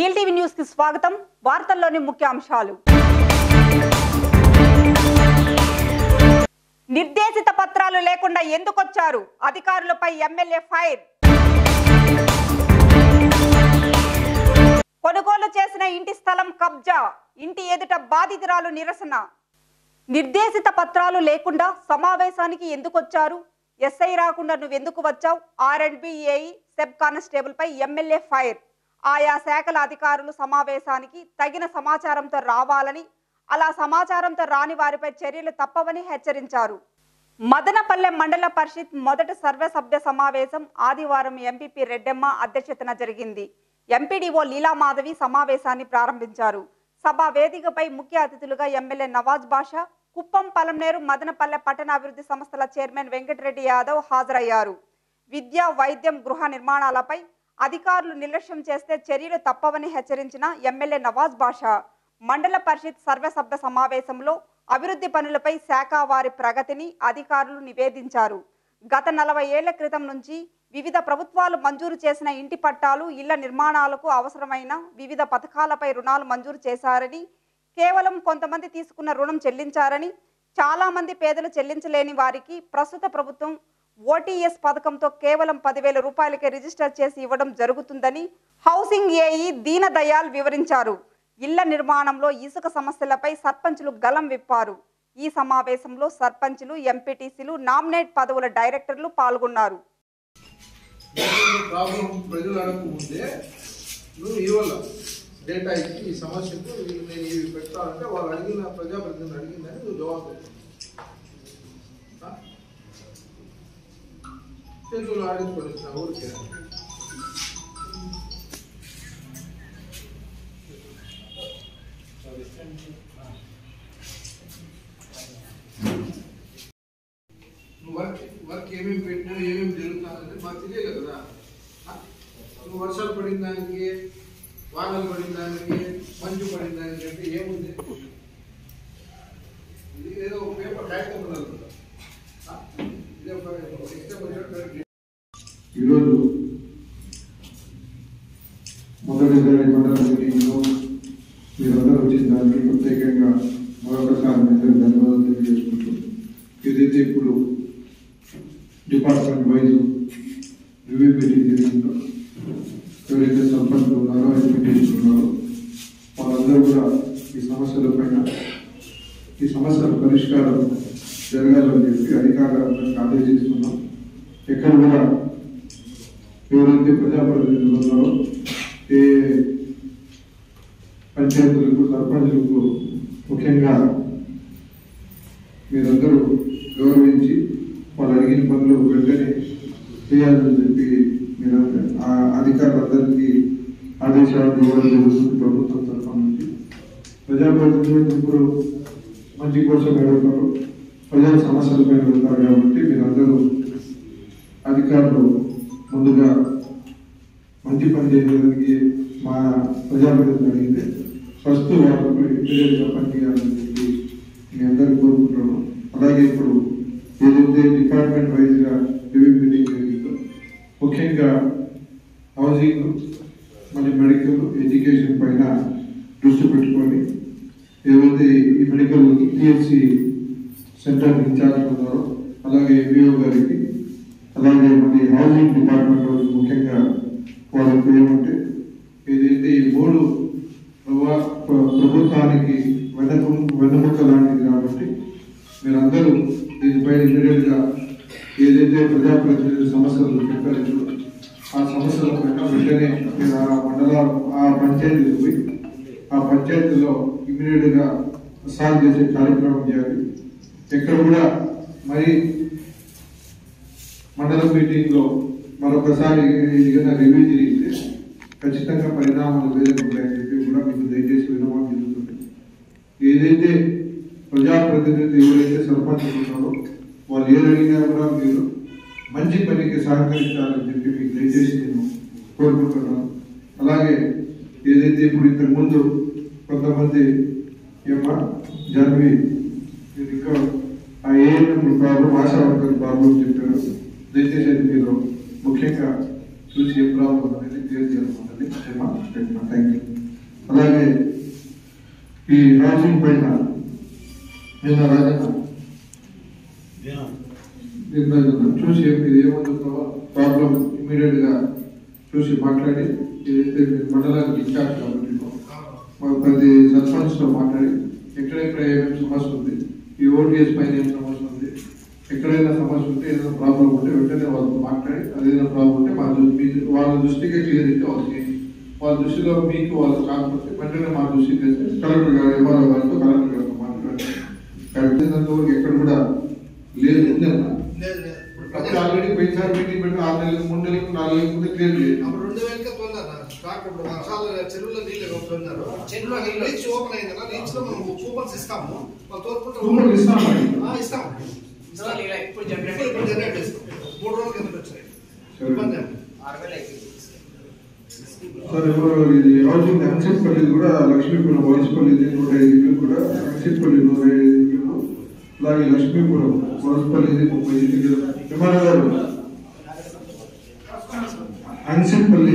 DLTV news కి స్వాగతం వార్తల్లోని ముఖ్యాంశాలు నిర్దేశిత పత్రాలు లేకుండా ఎందుకొచ్చారు అధికారులపై ఎమ్మెల్యే ఫైర్ కొనుగోలు చేసిన ఇంటి స్థలం కబ్జా ఇంటి ఎదుట బాధితురాలు నిరసన నిర్దేశిత పత్రాలు లేకుండా సమావేశానికి ఎందుకొచ్చారు ఎస్ఐ రాకుండా నువ్వెందుకు వచ్చావు R and B AE SEB constable పై ఎమ్మెల్యే ఫైర్ ఆయా శాఖల అధికారులు సమావేశానికి తగిన సమాచారంతో రావాలని అలా సమాచారంతో రాని వారిపై చర్యలు తప్పవని హెచ్చరించారు మదనపల్లె మండల పరిషత్ మొదటి సర్వసభ్య సమావేశం ఆదివారం ఎంపీపీ రెడ్డెమ్మ అధ్యక్షతన జరిగింది ఎంపీడీఓ లీలామాధవి సమావేశాన్ని ప్రారంభించారు సభా వేదికపై ముఖ్య అతిథులుగా ఎమ్మెల్యే నవాజ్ బాషా కుప్పం పలంనేరు మదనపల్లె పట్టణాభివృద్ధి సంస్థల చైర్మన్ వెంకటరెడ్డి యాదవ్ హాజరయ్యారు విద్య వైద్యం గృహ నిర్మాణాలపై అధికారులు నిర్లక్ష్యం చేస్తే చర్యలు తప్పవని హెచ్చరించిన ఎమ్మెల్యే నవాజ్ బాషా మండల పరిషత్ సర్వసభ్య సమావేశంలో అభివృద్ధి పనులపై శాఖ వారి ప్రగతిని అధికారులు నివేదించారు గత నలభై ఏళ్ల క్రితం నుంచి వివిధ ప్రభుత్వాలు మంజూరు చేసిన ఇంటి పట్టాలు ఇళ్ల నిర్మాణాలకు అవసరమైన వివిధ పథకాలపై రుణాలు మంజూరు చేశారని కేవలం కొంతమంది తీసుకున్న రుణం చెల్లించారని చాలా మంది పేదలు చెల్లించలేని వారికి ప్రస్తుత ప్రభుత్వం ఓటీఎస్ పథకంతో కేవలం పదివేల రూపాయలకే రిజిస్టర్ చేసి ఇవ్వడం జరుగుతుందని హౌసింగ్ ఏఈ దీన దయాల్ వివరించారు ఇళ్ల నిర్మాణంలో ఇసుక సమస్యలపై సర్పంచులు గలం విప్పారు ఈ సమావేశంలో సర్పంచులు ఎంపీటీసీలు నామినేట్ పదవుల డైరెక్టర్లు పాల్గొన్నారు ప్రాబ్లం ప్రజలు అడగకముందే నువ్వు ఇవ్వాల డేటా ఇచ్చి ఈ సమస్యకు వీళ్ళు నేను ఇవి పెట్టాలంటే వాళ్ళు అడిగిన ప్రజాప్రతినిధులు అడిగిందని నువ్వు జవాబు పెట్టు. ఆ? చేతులు ఆడించుకొని నా ఊరికి నువ్వు వర్క్ వర్క్ ఏమేమి పెట్టినా ఏమేమి జరుగుతుందంటే మాకు తెలియదు కదా ఆ? నువ్వు వర్షాలు పడిన దానికి వానలు పడిన దానికి మంచు పడిన దానికి అంటే ఏముంది ఇది ఏదో ఒక పేపర్ కాగితం ఉన్నది కదా. ఆ? ఇదే ఒక ఎగ్జామ్ వచ్చినట్టు ఈరోజు మొదటిసారి మండల మీటింగ్లో మీరందరూ వచ్చిన దానికి ప్రత్యేకంగా మరొకసారి మీ అందరికీ ధన్యవాదాలు తెలియజేసుకుంటూ ఏదైతే ఇప్పుడు డిపార్ట్మెంట్ వైజ్ రివ్యూ మీటింగ్ జరిగిందో ఎవరైతే సర్పంచ్లు ఉన్నారో ఎంపీటీసీలు ఉన్నారో వాళ్ళందరూ కూడా ఈ సమస్యల పైన ఈ సమస్యల పరిష్కారం జరగాలని చెప్పి అధికారులకు ఆదేశిస్తున్నాం ఎక్కడ కూడా ఎవరైతే ప్రజాప్రతినిధులు ఉన్నారో ఏ పంచాయతీలకు సర్పంచులకు ముఖ్యంగా మీరందరూ గౌరవించి వాళ్ళు అడిగిన పనులు వెంటనే చేయాలని చెప్పి మీరు ఆ అధికారులందరికీ ఆదేశాలు ఇవ్వడం జరుగుతుంది ప్రభుత్వం తరఫున నుంచి ప్రజాప్రతినిధులు ఇప్పుడు మంచి కోసం అడుగుతారు ప్రజల సమస్యలపై వెళ్తారు కాబట్టి మీరందరూ అధికారులు ముందుగా మంచి పని చేయడానికి మా ప్రజాప్రతినిధులు అడిగితే ఫస్ట్ వాళ్ళకు ఇమీడియట్గా పని చేయాలని చెప్పి మీ అందరికీ కోరుకుంటున్నాను అలాగే ఇప్పుడు ఏదైతే డిపార్ట్మెంట్ వైజ్గా రివ్యూ మీటింగ్ జరిగిందో ముఖ్యంగా హౌసింగ్ మళ్ళీ మెడికల్ ఎడ్యుకేషన్ పైన దృష్టి పెట్టుకొని ఏవైతే ఈ మెడికల్ టిఎస్సి సెంటర్ ఇన్ఛార్జ్ ఉన్నారో అలాగే ఎంఈఓ గారికి అలాగే మన హౌసింగ్ డిపార్ట్మెంట్ వాళ్ళు ముఖ్యంగా వాళ్ళకి ఏమంటే ఏదైతే ఈ మూడు ప్రభా- ప్ర- ప్రభుత్వానికి వెనక వెన్నముక లాంటిది కాబట్టి మీరందరూ దీనిపై ఇమీడియట్ గా ఏదైతే ప్రజాప్రతినిధుల సమస్యలు చెప్పారో ఆ సమస్యల పైన వెంటనే మీరు ఆ మండల ఆ పంచాయతీకి పోయి ఆ పంచాయతీలో ఇమీడియట్ గా సాల్వ్ చేసే కార్యక్రమం చేయాలి ఎక్కడ కూడా మరి మండల మీటింగ్ లో మరొకసారి ఏదైనా రివ్యూ జరిగితే ఖచ్చితంగా పరిణామాలు వేరే ఉంటాయని చెప్పి కూడా మీకు దయచేసి వినమని జరుగుతుంది ఏదైతే ప్రజాప్రతినిధి ఎవరైతే సర్పంచ్ ఉన్నారో వాళ్ళు ఏది అడిగినా కూడా మీరు మంచి పనికి సహకరించాలని చెప్పి మీకు దయచేసి నేను కోరుకుంటున్నాను అలాగే ఏదైతే ఇప్పుడు ఇంతకు ముందు కొంతమంది ఏమా జాన్వి మీరు ఇంకా ఆ ANM problem ASHA worker problem చెప్పారు దయచేసి అది మీరు ముఖ్యంగా చూసి ఏం ప్రాబ్లం అనేది క్లియర్ చేయాలన్నది థ్యాంక్ యూ అలాగే ఈ హౌసింగ్ పైన నిన్న రాజన్న నిన్న చూసి మీరు ఏమవుతుందో ప్రాబ్లం ఇమీడియట్ గా చూసి మాట్లాడి ఏదైతే మీరు మండలానికి ఇన్ఛార్జ్ కాబట్టి మాకు ప్రతి సర్పంచ్ తో మాట్లాడి ఎక్కడెక్కడ ఏమేమి సమస్య ఉంది ఈ ఓటీఎస్ పైన ఏం సమస్య ఉంది ఎక్కడైనా సమస్య ఉంటే ఏదైనా ప్రాబ్లం ఉంటే వెంటనే వాళ్ళతో మాట్లాడి అదేదైనా ప్రాబ్లం ఉంటే మా దృష్టి మీ- వాళ్ళ దృష్టికి క్లియర్ అయితే వాళ్ళకి వాళ్ళ దృష్టిలో మీకు వాళ్ళు కాకపోతే వెంటనే మా దృష్టికి తెస్తే కలెక్టర్ గారు ఎంఆర్ఓ గారితో కలెక్టర్ గారితో మాట్లాడి కట్టినంత వరకు ఎక్కడ కూడా లేదు ఉందన్నా లేదు లేదు ఇప్పుడు అప్పుడు ప్రజెంట్ ఆల్రెడీ పోయినసారి మీటింగ్ పెట్టి ఆరు నెలలకు మూడు నెలలకు నాలుగు నెలలకు ముందే క్లియర్ లేదు అప్పుడు రెండు వేలకే తోలినారు స్టాక్ ఇప్పుడు వర్షాలు చెరువులో నీళ్ళు తోలినారు చెరువులో రీచ్ ఓపెన్ అయింది కదా రీచ్ లో మనం కూపన్స్ ఇస్తాము వాళ్ళు తోలుకుంటే కూపన్లు ఇస్తామా? ఆ, ఇస్తాం ఇస్తాం. ఇలా ఇప్పుడు జనరేట్ ఇప్పుడు ఇప్పుడు జనరేట్ చేస్తాం మూడు రోజుల కింద వచ్చాయి సరే. ఇబ్బంది ఏమి లేదు. ఆరు వేలు అయిపోయింది సార్ ఇప్పుడు ఇది హౌసింగ్ అంశంపల్లి కూడా లక్ష్మీపురం వలసపల్లి ఇది నూట ఐదు ఇల్లు కూడా అంశంపల్లి నూట ఐదు ఇల్లు అలాగే లక్ష్మీపురం వలసపల్లి ఇది ముప్పై ఐదు ఇల్లు విమాన గారు అంశంపల్లి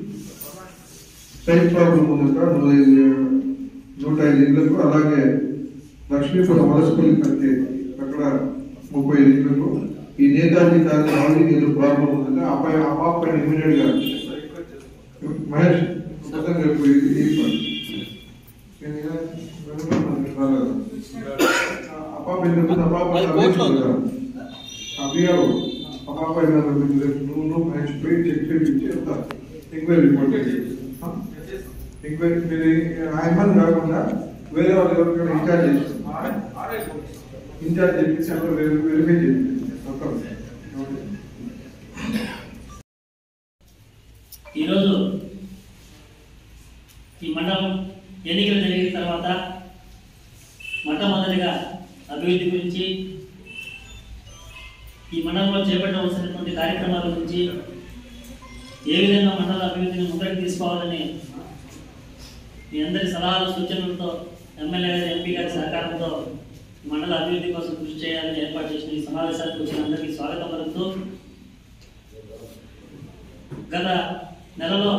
సైట్ ప్రాబ్లం ఉంది సార్ నూట ఐదు నూట ఐదు ఇళ్లకు అలాగే లక్ష్మీపురం వలసపల్లి కట్టే అక్కడ ముప్పై ఐదు ఇళ్లకు ఈ నేతాజీ కాలనీ హౌసింగ్ ఇల్లు ప్రాబ్లం ఉంది ఆ పై ఆ పాప పైన ఇమీడియట్ గా మహేష్ మొత్తం రేపు ఇది ఇది పని. నేను ఇలా వెనుకబడి రాలేదు. ఆ పాప ఎందుకు ఆ పాప అభియోగం కదా. అభియోగం. ఆ పాప ఏమైనా రేపు నువ్వు నువ్వు మహేష్ పోయి చెక్ చేయించి వెళ్తా ఎంక్వైరీ రిపోర్ట్ ఎంక్వైరీ మీరు ఆ ఇబ్బంది కాకుండా వేరే వాళ్ళు ఎవరికైనా ఇన్ఛార్జ్ చేసి ఇన్ఛార్జ్ చేపించి అక్కడ వెరిఫై చేయండి మొత్తం ఈరోజు ఈ మండలం ఎన్నికలు జరిగిన తర్వాత మొట్టమొదటిగా అభివృద్ధి గురించి ఈ మండలంలో చేపట్టవలసినటువంటి కార్యక్రమాల గురించి ఏ విధంగా మండల అభివృద్ధిని ముందరికి తీసుకోవాలని మీ అందరి సలహాలు సూచనలతో ఎమ్మెల్యే గారి ఎంపీ గారి సహకారంతో ఈ మండల అభివృద్ధి కోసం కృషి చేయాలని ఏర్పాటు చేసిన ఈ సమావేశానికి వచ్చిన అందరికీ స్వాగతం పలుకుతూ గత నెలలో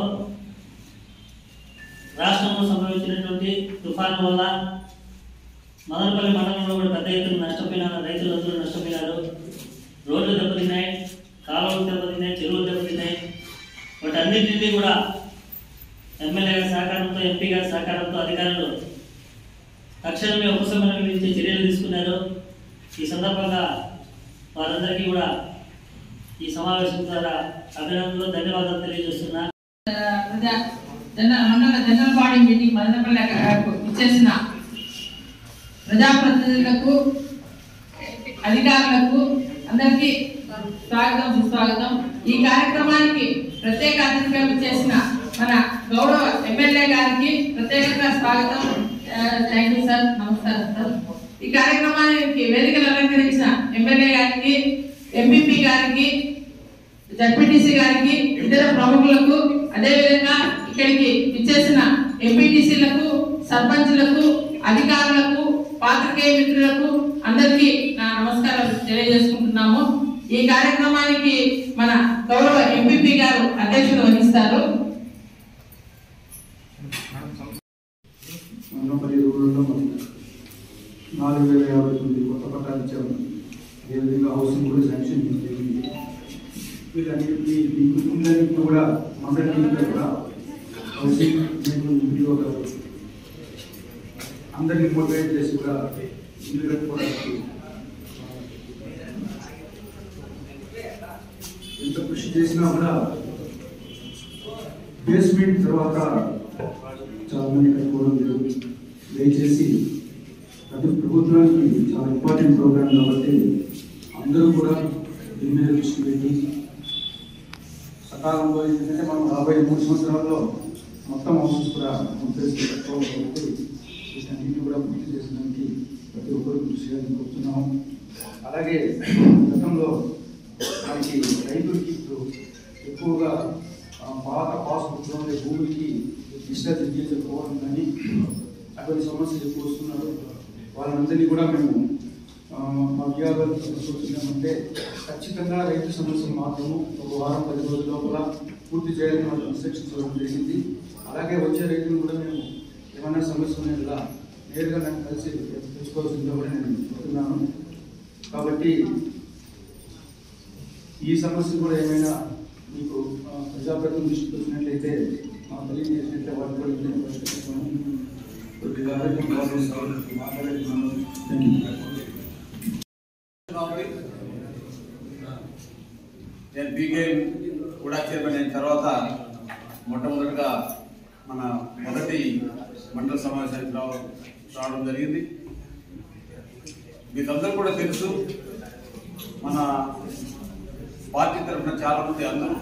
రాష్ట్రంలో సంభవించినటువంటి తుఫాను వల్ల మదనపల్లి మండలంలో కూడా పెద్ద ఎత్తున నష్టపోయినారు రైతులందరూ నష్టపోయినారు రోడ్లు దెబ్బతిన్నాయి కాలువలు దెబ్బతిన్నాయి చెరువులు దెబ్బతిన్నాయి వాటన్నింటినీ కూడా ఎమ్మెల్యే గారి సహకారంతో ఎంపీ గారి సహకారంతో అధికారులు తక్షణమే ఉపశమనం విధించే చర్యలు తీసుకున్నారు ఈ సందర్భంగా వారందరికీ కూడా ఈ సమావేశం ద్వారా అభినందనలు ధన్యవాదాలు తెలియజేస్తున్నా ప్రజా జనరల్ మండల జనరల్ బాడీ మీటింగ్ మదనపల్లి ఇచ్చేసిన ప్రజాప్రతినిధులకు అధికారులకు అందరికీ స్వాగతం సుస్వాగతం ఈ కార్యక్రమానికి ప్రత్యేక అతిథిగా ఇచ్చేసిన మన గౌరవ ఎమ్మెల్యే గారికి ప్రత్యేకంగా స్వాగతం థ్యాంక్ యూ సార్ నమస్కారం సార్ ఈ కార్యక్రమానికి వేదికలు అలంకరించిన ఎమ్మెల్యే గారికి ఎంపీపీ గారికి జడ్పీటీసీ గారికి ఇతర ప్రముఖులకు అదేవిధంగా ఇక్కడికి ఇచ్చేసిన ఎంపీటీసీలకు సర్పంచులకు అధికారులకు పాత్రికేయ మిత్రులకు అందరికీ నా నమస్కారాలు తెలియజేసుకుంటున్నాము ఈ కార్యక్రమానికి మన గౌరవ ఎంపీపీ గారు అధ్యక్షత వహిస్తారు మదనపల్లి రూరల్లో మనం నాలుగు వేల యాభై తొమ్మిది కొత్త పట్టాలు ఇచ్చాము అదేవిధంగా హౌసింగ్ కూడా శాంక్షన్ జరిగింది వీళ్ళన్నింటినీ ఈ కుటుంబాలన్నింటినీ కూడా మండలిలో కూడా హౌసింగ్ ఇంటిలో అందరినీ మోటివేట్ చేసి కూడా ఇల్లు కట్టుకోవడానికి ఎంత కృషి చేసినా కూడా బేస్మెంట్ తర్వాత చాలా మంది కట్టుకోవడం లేదు దయచేసి ప్రతి ప్రభుత్వానికి చాలా ఇంపార్టెంట్ ప్రోగ్రామ్ కాబట్టి అందరూ కూడా దీని మీద దృష్టి పెట్టి సకాలంలో ఏంటంటే మనం రాబోయే మూడు సంవత్సరాల్లో మొత్తం హౌసెస్ కూడా కంప్లీట్ కట్టుకోవాలి కాబట్టి వీటన్నిటిని కూడా పూర్తి చేసడానికి ప్రతి ఒక్కరు కృషి చేయాలని కోరుతున్నాము అలాగే గతంలో మనకి రైతులకి ఇప్పుడు ఎక్కువగా ఆ, పాత పాస్బుక్లో ఉండే భూమికి డిజిటల్ సిగ్నేచర్ పోవడం కానీ అటువంటి సమస్యలు ఎక్కువ వస్తున్నారు వాళ్ళందరినీ కూడా మేము ఆ, మా విఆర్ఓ సూచించామంటే ఖచ్చితంగా రైతు సమస్యలు మాత్రము ఒక వారం పది రోజుల లోపల పూర్తి చేయాలని వాళ్ళు ఇన్స్ట్రక్షన్స్ ఇవ్వడం జరిగింది అలాగే వచ్చే రైతులు కూడా మేము ఏమైనా సమస్య ఉన్నట్టుగా నేరుగా నన్ను కలిసి తెలుసుకోవాల్సిందిగా కూడా నేను చెప్తున్నాను కాబట్టి ఈ సమస్య కూడా ఏమైనా మీకు ఆ, ప్రజాప్రతినిధి దృష్టికి వచ్చినట్లయితే మా తెలియజేసినట్లయితే వాళ్ళు కూడా నేను పరిష్కరిస్తాను కొద్దిగా ఆరోగ్యం బాగుంది మాట్లాడుతున్నాను థ్యాంక్ యూ నేను బీగే కూడా చైర్మన్ అయిన తర్వాత మొట్టమొదటిగా మన మొదటి మండల సమావేశానికి రావ రావడం జరిగింది మీకందరూ కూడా తెలుసు మన పార్టీ తరఫున చాలా మంది అందరూ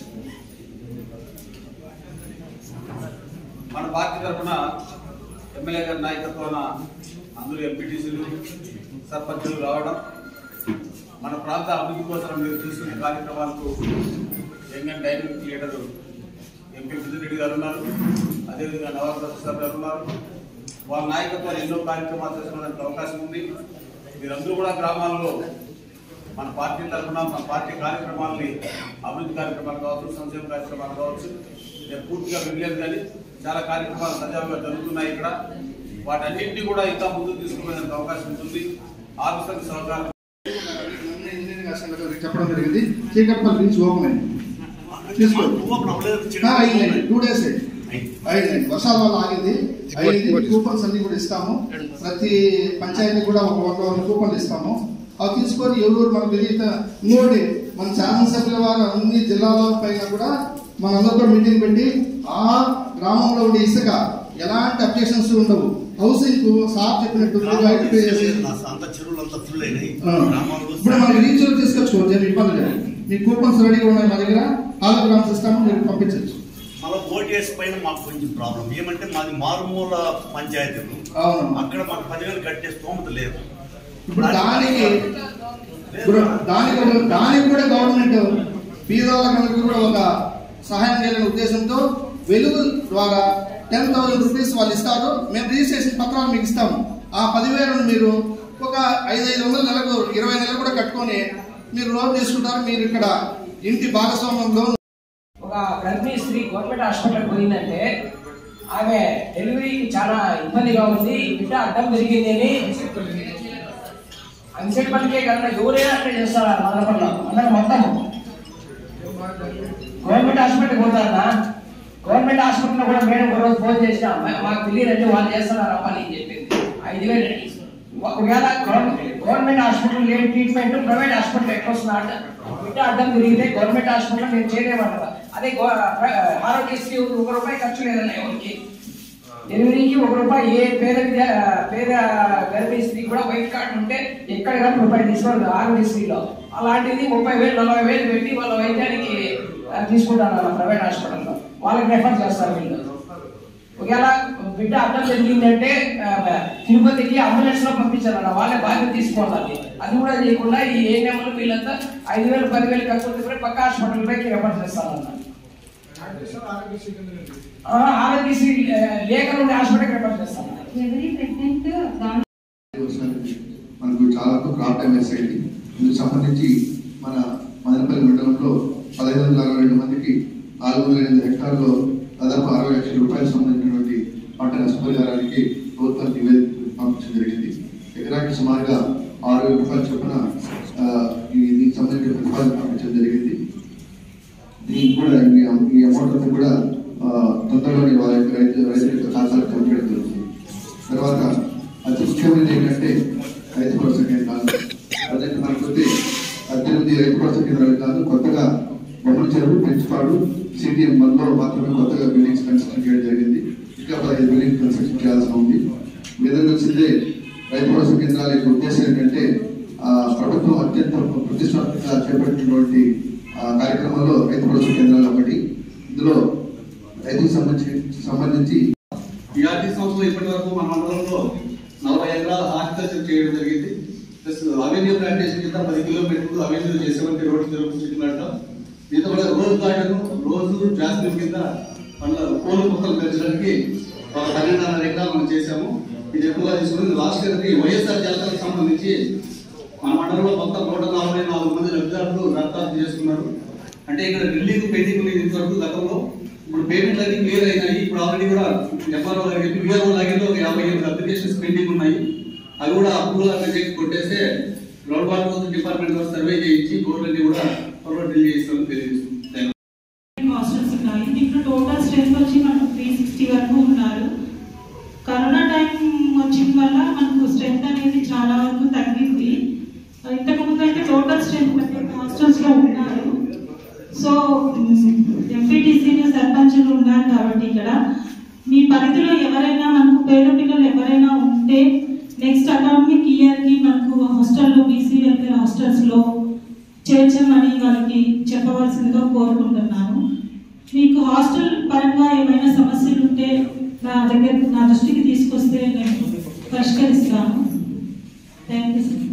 మన పార్టీ తరఫున ఎమ్మెల్యే గారి నాయకత్వాన అందరూ ఎంపీటీసీలు సర్పంచులు రావడం మన ప్రాంత అభివృద్ధి కోసం మీరు తీసుకునే కార్యక్రమాలకు young and dynamic leader MP Reddy గారు ఉన్నారు అదేవిధంగా నవాబ్ సార్ గారు ఉన్నారు వాళ్ళ నాయకత్వాలు ఎన్నో కార్యక్రమాలు చేసుకోవడానికి అవకాశం ఉంది మీరందరూ కూడా గ్రామాల్లో మన పార్టీ తరఫున మన పార్టీ కార్యక్రమాలని అభివృద్ధి కార్యక్రమాలు కావచ్చు సంక్షేమ కార్యక్రమాలు కావచ్చు నేను పూర్తిగా వినలేదు కానీ చాలా కార్యక్రమాలు సజావుగా జరుగుతున్నాయి ఇక్కడ వాటన్నింటినీ కూడా ఇంకా ముందుకు తీసుకుపోయేందుకు అవకాశం ఉంటుంది ఆఫీసర్ల సహకారం ఇంజనీరింగ్ అసెంబ్లీలో చెప్పడం జరిగింది చీకట్పల్లి బ్రిడ్జ్ ఓపెన్ అయింది తీసుకోండి ఆ, అయింది టూ డేస్ అయింది వర్షాల వల్ల ఆగింది అయింది కూపన్స్ అన్ని కూడా ఇస్తాము ప్రతి పంచాయతీ కూడా ఒక వంద వంద కూపన్లు ఇస్తాము అవి తీసుకొని ఎవరు మనకు తెలియక ఇంకోటి మన శాసనసభ్యుల వారు అన్ని జిల్లాల పైన కూడా మనందరితో మీటింగ్ పెట్టి ఆ గ్రామంలో ఉండే ఇసుక ఎలాంటి అబ్జెక్షన్స్ ఉండవు హౌసింగ్ కు సార్ చెప్పినట్టు మీరు రైట్ పే చేసి అంత చెరువులు అంతా ఫుల్ అయినాయి ఆ. గ్రామాల్లో ఇప్పుడు మనకి రీచ్ తీసుకొచ్చుకోవచ్చు ఏమి ఇబ్బంది లేదు మీ కూపన్స్ రెడీగా ఉన్నాయి మా దగ్గర హాలోగ్రామ్ సిస్టమ్ మీరు పంపించవచ్చు మళ్ళీ ఓటీఎస్ పైన మాకు కొంచెం ప్రాబ్లం ఏమంటే మాది మారుమూల పంచాయతీలు అవును అక్కడ మాకు పదివేలు కట్టే స్తోమత లేదు ఇప్పుడు దానికి ఇప్పుడు దానికి కూడా- దానికి కూడా గవర్నమెంట్ పేదవాళ్ళకి కూడా ఒక సహాయం చేయాలనే ఉద్దేశంతో వెలుగు ద్వారా టెన్ థౌసండ్ రూపీస్ వాళ్ళు ఇస్తారు మేము రిజిస్ట్రేషన్ పత్రాలు మీకు ఇస్తాము ఆ పదివేలను మీరు ఒక ఐదు ఐదు వందల నెలకు ఇరవై నెలలు కూడా కట్టుకొని మీరు లోన్ తీసుకుంటారు మీరు ఇక్కడ ఇంటి భాగస్వామ్యం లోన్ ఒక గర్భిణీ స్త్రీ గవర్నమెంట్ హాస్పిటల్ పోయిందంటే ఆమె డెలివరీకి చాలా ఇబ్బందిగా ఉంది బిడ్డ అడ్డం పెరిగింది అని అంచెపల్లికే కన్నా ఎవరైనా అట్లా చేస్తారా మదనపల్లి అందరం మొత్తం గవర్నమెంట్ హాస్పిటల్ పోతారా గవర్నమెంట్ హాస్పిటల్ కూడా మేడం ఒక రోజు ఫోన్ చేసినా "మా- మాకు తెలియదండి వాళ్ళు చేస్తున్నారు అప్ప అని చెప్పింది ఐదు వేలు అండి. ఒకవేళ గవర్నమెంట్ గవర్నమెంట్ హాస్పిటల్ లేని ట్రీట్మెంట్ ప్రైవేట్ హాస్పిటల్ ఎట్లా వస్తున్నా అంటే బిడ్డ అడ్డం తిరిగితే గవర్నమెంట్ హాస్పిటల్ నేను చేయలేమంటారు అదే గో- ప్ర- ఆరోగ్యశ్రీ ఒక రూపాయి ఖర్చు లేదన్న ఎవరికి డెలివరీకి ఒక రూపాయి ఏ పేద విద్య- పేద గర్భిణీ స్త్రీ కూడా వైట్ కార్డు ఉంటే ఎక్కడ కానీ రూపాయి తీసుకోరు ఆరోగ్యశ్రీలో అలాంటిది ముప్పై వేలు నలభై వేలు పెట్టి వాళ్ళ వైద్యానికి ఆ, తీసుకుంటారు వాళ్ళ ప్రైవేట్ హాస్పిటల్లో వాళ్ళకి రెఫర్ చేస్తారు వీళ్ళు ఒకవేళ బిడ్డ అడ్డం జరిగిందంటే ఆ, తిరుపతికి అంబులెన్స్ లో పంపించారన్న వాళ్ళే బాధ్యత తీసుకోవాలి అది కూడా చేయకుండా ఈ ఏ నెంబర్ వీళ్ళంతా ఐదు వేలు పదివేలు కాకపోతే కూడా పక్క హాస్పిటల్ పైకి రెఫర్ చేస్తారన్న ఆ, ఆరోగ్యశ్రీ ఆ, లేఖ నుండి హాస్పిటల్కి రెఫర్ చేస్తారన్న మనకు చాలా క్రాప్ డ్యామేజ్ అయింది ఇందుకు సంబంధించి మన మదనపల్లి మండలంలో పదహైదు వందల అరవై రెండు మందికి నాలుగు వందల ఎనిమిది హెక్టార్లో దాదాపు అరవై లక్షల రూపాయలకు సంబంధించినటువంటి పంట నష్టపరిహారానికి ప్రభుత్వానికి నివేదిక పంపించడం జరిగింది ఎకరాకి సుమారుగా ఆరు వేల రూపాయల చొప్పున ఆ, ఈ దీనికి సంబంధించిన ప్రతిపాదన పంపించడం జరిగింది దీనికి కూడా ఈ అమ- ఈ అమౌంట్ అంతా కూడా ఆ, తొందరలోనే వారి యొక్క రైతు రైతు యొక్క ఖాతాలకు పంపించడం జరుగుతుంది తర్వాత అతి ముఖ్యమైనది ఏంటంటే రైతు భరోసా కేంద్రాలు ప్రజెంట్ మనకొస్తే పద్దెనిమిది రైతు భరోసా కేంద్రాలు కాదు కొత్తగా బొమ్మల చెరువు పెంచుపాడు సిటిఎం వన్లో మాత్రమే కొత్తగా బిల్డింగ్స్ కన్స్ట్రక్షన్ చేయడం జరిగింది ఇంకా పదహైదు బిల్డింగ్ కన్స్ట్రక్షన్ చేయాల్సి ఉంది మీ దగ్గర వచ్చిందే రైతు భరోసా కేంద్రాల యొక్క ఉద్దేశం ఏంటంటే ఆ, ప్రభుత్వం అత్యంత ప్రతిష్టాత్మకంగా చేపట్టినటువంటి ఆ, కార్యక్రమంలో రైతు భరోసా కేంద్రాలు ఒకటి ఇందులో రైతుకు సంబంధించి సంబంధించి ఈ ఆర్థిక సంవత్సరం ఇప్పటి వరకు మన మండలంలో నలభై ఎకరాల హార్టికల్చర్ చేయడం జరిగింది ప్లస్ అవెన్యూ ప్లాంటేషన్ కింద పది కిలోమీటర్లు అవెన్యూ చేసేవంటి రోడ్డు జరుగుతున్నట్టు దీంతో కూడా రోజ్ గార్డెన్ రోజు జాస్మిన్ కింద మన పూల మొక్కలు పెంచడానికి ఒక పన్నెండున్నర ఎకరాలు మనం చేశాము ఇది ఎక్కువగా తీసుకుని లాస్ట్ ఇయర్కి వైఎస్ఆర్ జలతలకు సంబంధించి మన మండలంలో మొత్తం నూట నలభై నాలుగు మంది లబ్ధిదారులు దరఖాస్తు చేసుకున్నారు అంటే ఇక్కడ ఢిల్లీకి పెండింగ్ ఉంది ఇంతవరకు గతంలో ఇప్పుడు పేమెంట్లు అన్ని క్లియర్ అయినాయి ఇప్పుడు ఆల్రెడీ కూడా ఎంఆర్ఓ దగ్గర విఆర్ఓ దగ్గర ఒక యాభై ఎనిమిది అప్లికేషన్స్ పెండింగ్ ఉన్నాయి అవి కూడా అప్రూవల్ అట్లా చేసి కొట్టేస్తే గ్రౌండ్ వాటర్ డిపార్ట్మెంట్ ద్వారా సర్వే చేయించి గవర్నమెంట్ కూడా త్వరలో ఢిల్లీ చేస్తామని తెలియజేస్తుంది హాస్టల్స్ ఉన్నాయి దీంట్లో టోటల్ స్ట్రెంత్ వచ్చి మనకు త్రీ సిక్స్టీ వరకు ఉన్నారు కరోనా టైం వచ్చిన వల్ల మనకు స్ట్రెంత్ అనేది చాలా వరకు తగ్గింది ఇంతకు ముందు అయితే టోటల్ స్ట్రెంత్ ప్రతి ఒక్క హాస్టల్స్ లో ఉన్నారు సో ఎంపీటీసీలు సర్పంచులు ఉన్నారు కాబట్టి ఇక్కడ మీ పరిధిలో ఎవరైనా మనకు పేద పిల్లలు ఎవరైనా ఉంటే నెక్స్ట్ అకాడమిక్ ఇయర్ కి మనకు హాస్టల్లో బీసీ వెల్ఫేర్ హాస్టల్స్ లో చేర్చమని వాళ్ళకి చెప్పవలసిందిగా కోరుకుంటున్నాను మీకు హాస్టల్ పరంగా ఏమైనా సమస్యలు ఉంటే నా దగ్గర నా దృష్టికి తీసుకొస్తే నేను పరిష్కరిస్తాను థ్యాంక్ యూ సార్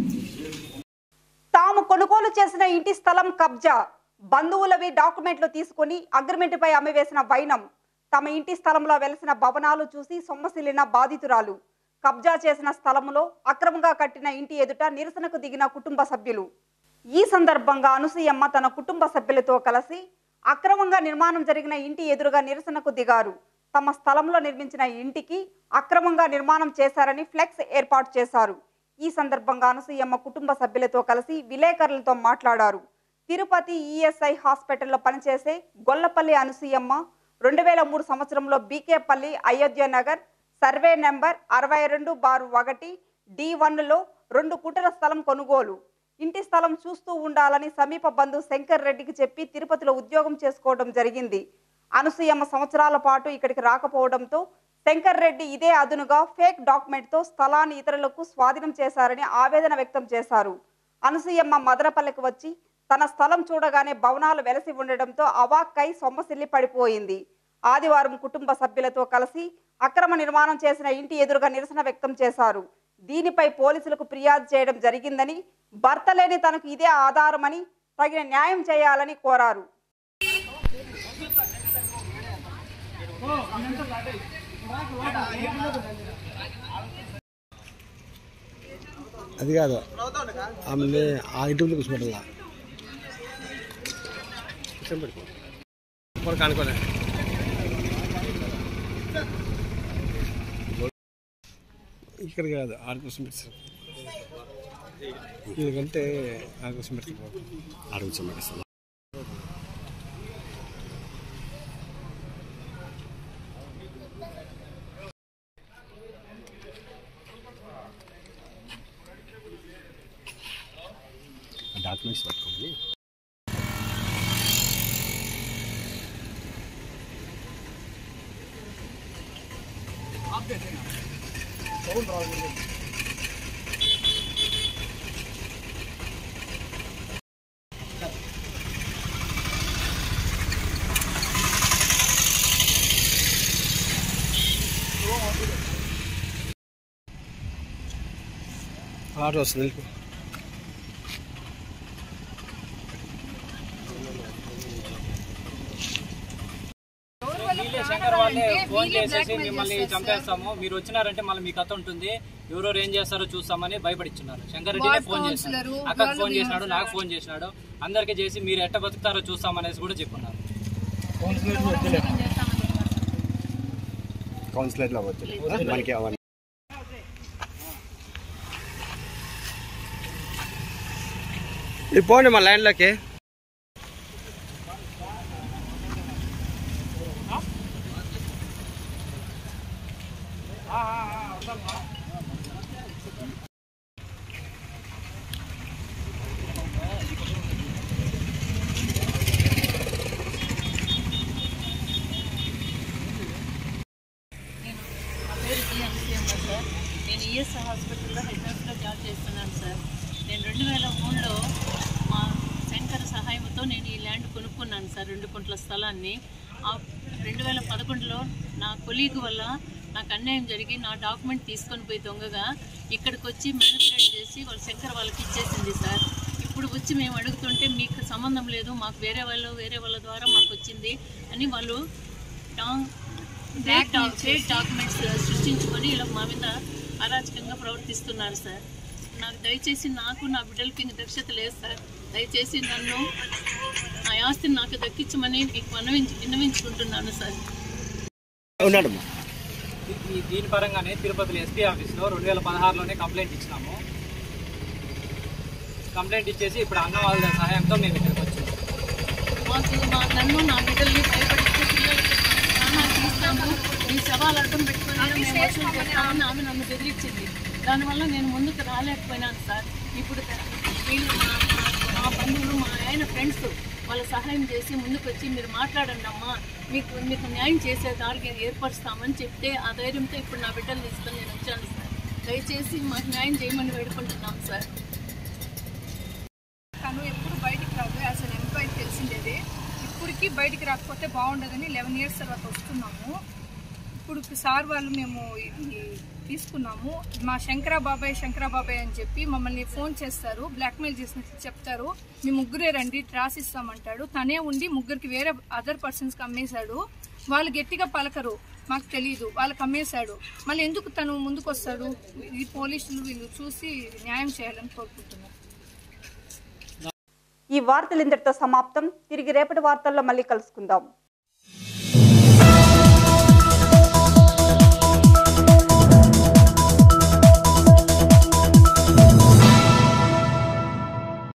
తాము కొనుగోలు చేసిన ఇంటి స్థలం కబ్జా బంధువులవి డాక్యుమెంట్లు తీసుకుని అగ్రిమెంట్పై అమ్మివేసిన వైనం తమ ఇంటి స్థలంలో వెలసిన భవనాలు చూసి సొమ్మసిల్లిన బాధితురాలు కబ్జా చేసిన స్థలంలో అక్రమంగా కట్టిన ఇంటి ఎదుట నిరసనకు దిగిన కుటుంబ సభ్యులు ఈ సందర్భంగా అనసూయమ్మ తన కుటుంబ సభ్యులతో కలిసి అక్రమంగా నిర్మాణం జరిగిన ఇంటి ఎదురుగా నిరసనకు దిగారు తమ స్థలంలో నిర్మించిన ఇంటికి అక్రమంగా నిర్మాణం చేశారని ఫ్లెక్స్ ఏర్పాటు చేశారు ఈ సందర్భంగా అనసూయమ్మ కుటుంబ సభ్యులతో కలిసి విలేకరులతో మాట్లాడారు తిరుపతి ఈఎస్ఐ హాస్పిటల్లో పనిచేసే గొల్లపల్లి అనసూయమ్మ రెండు వేల మూడు సంవత్సరంలో బీకేపల్లి అయోధ్య నగర్ సర్వే నెంబర్ అరవై రెండు బారు ఒకటి డి వన్లో రెండు కుటల స్థలం కొనుగోలు ఇంటి స్థలం చూస్తూ ఉండాలని సమీప బంధువు శంకర్ రెడ్డికి చెప్పి తిరుపతిలో ఉద్యోగం చేసుకోవడం జరిగింది అనసూయమ్మ సంవత్సరాల పాటు ఇక్కడికి రాకపోవడంతో శంకర్ రెడ్డి ఇదే అదునుగా ఫేక్ డాక్యుమెంట్తో స్థలాన్ని ఇతరులకు స్వాధీనం చేశారని ఆవేదన వ్యక్తం చేశారు అనసూయమ్మ మదనపల్లెకు వచ్చి తన స్థలం చూడగానే భవనాలు వెలసి ఉండడంతో అవాక్కై సొమ్మసిల్లి పడిపోయింది ఆదివారం కుటుంబ సభ్యులతో కలిసి అక్రమ నిర్మాణం చేసిన ఇంటి ఎదురుగా నిరసన వ్యక్తం చేశారు దీనిపై పోలీసులకు ఫిర్యాదు చేయడం జరిగిందని భర్త లేని తనకు ఇదే ఆధారమని తగిన న్యాయం చేయాలని కోరారు అది కాదు ఆమె ఆ ఇంటి ముందు కూర్చోబెట్టాల కూర్చోబెట్టుకో కానుకోలే ఇక్కడ కాదు ఆడ కోసం పెట్టారు ఎందుకంటే ఆడ కోసం పెట్టుకో ఆడ కోసం పెట్టేస్తాను డాక్యుమెంట్స్ పట్టుకోమని ఆటో వస్తుంది వెళ్ళిపో వీళ్ళే శంకర్ వాళ్ళే ఫోన్ చేసేసి మిమ్మల్ని చంపేస్తాము మీరు వచ్చినారంటే మళ్ళీ మీ కథ ఉంటుంది ఎవరెవరు ఏం చేస్తారో చూస్తామని భయపడిచ్చున్నారు శంకర్ రెడ్డినే వార్డ్ ఫోన్ చేసినాడు కౌన్సిలరు, అక్కకు వాళ్ళు ఫోన్ చేసినాడు వీళ్ళు నాకు ఫోన్ చేసినాడు అందరికీ చేసి మీరు ఎట్ట బతుకుతారో చూస్తామనేసి కూడా చెప్పున్నారు కౌన్సిలర్లో అవ్వచ్చు మనకి అవన్నీ మీరు పోండి మా ల్యాండ్లోకి నా పేరు జి అనుసూయమ్మ సార్ నేను ఈఎస్ హాస్పిటల్లో హెడ్ నర్స్లో జాబ్ చేస్తున్నాను సార్ నేను రెండు వేల మూడులో మా శంకర్ సహాయంతో నేను ఈ ల్యాండ్ కొనుక్కున్నాను సార్ రెండు కుంట్ల స్థలాన్ని ఆ రెండు వేల పదకొండులో నా కొలీగ్ వల్ల నాకు అన్యాయం జరిగి నా డాక్యుమెంట్ తీసుకొని పోయి దొంగగా ఇక్కడికి వచ్చి మ్యానిపులేట్ చేసి వాళ్ళు శంకర్ వాళ్ళకి ఇచ్చేసింది సార్ ఇప్పుడు వచ్చి మేము అడుగుతుంటే మీకు సంబంధం లేదు మాకు వేరే వాళ్ళు వేరే వాళ్ళ ద్వారా మాకు వచ్చింది అని వాళ్ళు డా- ఫేక్ డా- ఫేక్ డాక్యుమెంట్స్ సృష్టించుకొని ఇలా మా మీద అరాచకంగా ప్రవర్తిస్తున్నారు సార్ నాకు దయచేసి నాకు నా బిడ్డలకి ఇంక దక్షత లేదు సార్ దయచేసి నన్ను నా ఆస్తిని నాకు దక్కించమని మీకు విన్నవించి విన్నవించుకుంటున్నాను సార్ ఉన్నాడమ్మా ఈ దీని పరంగానే తిరుపతిలో ఎస్పీ ఆఫీస్లో రెండు వేల పదహారులోనే కంప్లైంట్ ఇచ్చినాము కంప్లైంట్ ఇచ్చేసి ఇప్పుడు అన్న వాళ్ళ సహాయంతో మేము ఇక్కడికి వచ్చాము మాకు మా నన్ను నా బిడ్డల్ని భయపడిస్తే పిల్లలకి ప్రాణాలు తీస్తాము మీ శవాలు అడ్డం పెట్టుకొని మేము వసూలు చేస్తామని ఆమె నన్ను బెదిరించింది దానివల్ల నేను ముందుకు రాలేకపోయినాను సార్ ఇప్పుడు వీళ్ళు మా- మా- మా బంధువులు మా ఆయన ఫ్రెండ్స్ వాళ్ళ సహాయం చేసి ముందుకు వచ్చి మీరు మాట్లాడండి అమ్మా మీకు మీకు న్యాయం చేసే దారికి ఏర్పరుస్తామని చెప్తే ఆ ధైర్యంతో ఇప్పుడు నా బిడ్డలు తీసుకొని నేను వచ్చాను సార్ దయచేసి మాకు న్యాయం చేయమని వేడుకుంటున్నాం సార్ తను ఎప్పుడు బయటికి రాదు యాజ్ అన్ ఎంప్లాయీ తెలిసిండేది ఇప్పటికి బయటికి రాకపోతే బాగుండదని లెవెన్ ఇయర్స్ తర్వాత వస్తున్నాము ఇప్పుడు సార్ వాళ్ళు మేము ఇది తీసుకున్నాము మా శంకరా బాబాయ్ శంకరా బాబాయ్ అని చెప్పి మమ్మల్ని ఫోన్ చేస్తారు బ్లాక్మెయిల్ చేసిన చెప్తారు మీ ముగ్గురే రండి రాసిస్తామంటాడు తనే ఉండి ముగ్గురికి వేరే అదర్ పర్సన్స్కి అమ్మేశాడు వాళ్ళు గట్టిగా పలకరు మాకు తెలియదు వాళ్ళకి అమ్మేశాడు మళ్ళీ ఎందుకు తను ముందుకు వస్తాడు ఈ పోలీసులు వీళ్ళు చూసి న్యాయం చేయాలని కోరుకుంటున్నాను ఈ వార్తలు ఇంతటితో సమాప్తం తిరిగి రేపటి వార్తల్లో మళ్ళీ కలుసుకుందాం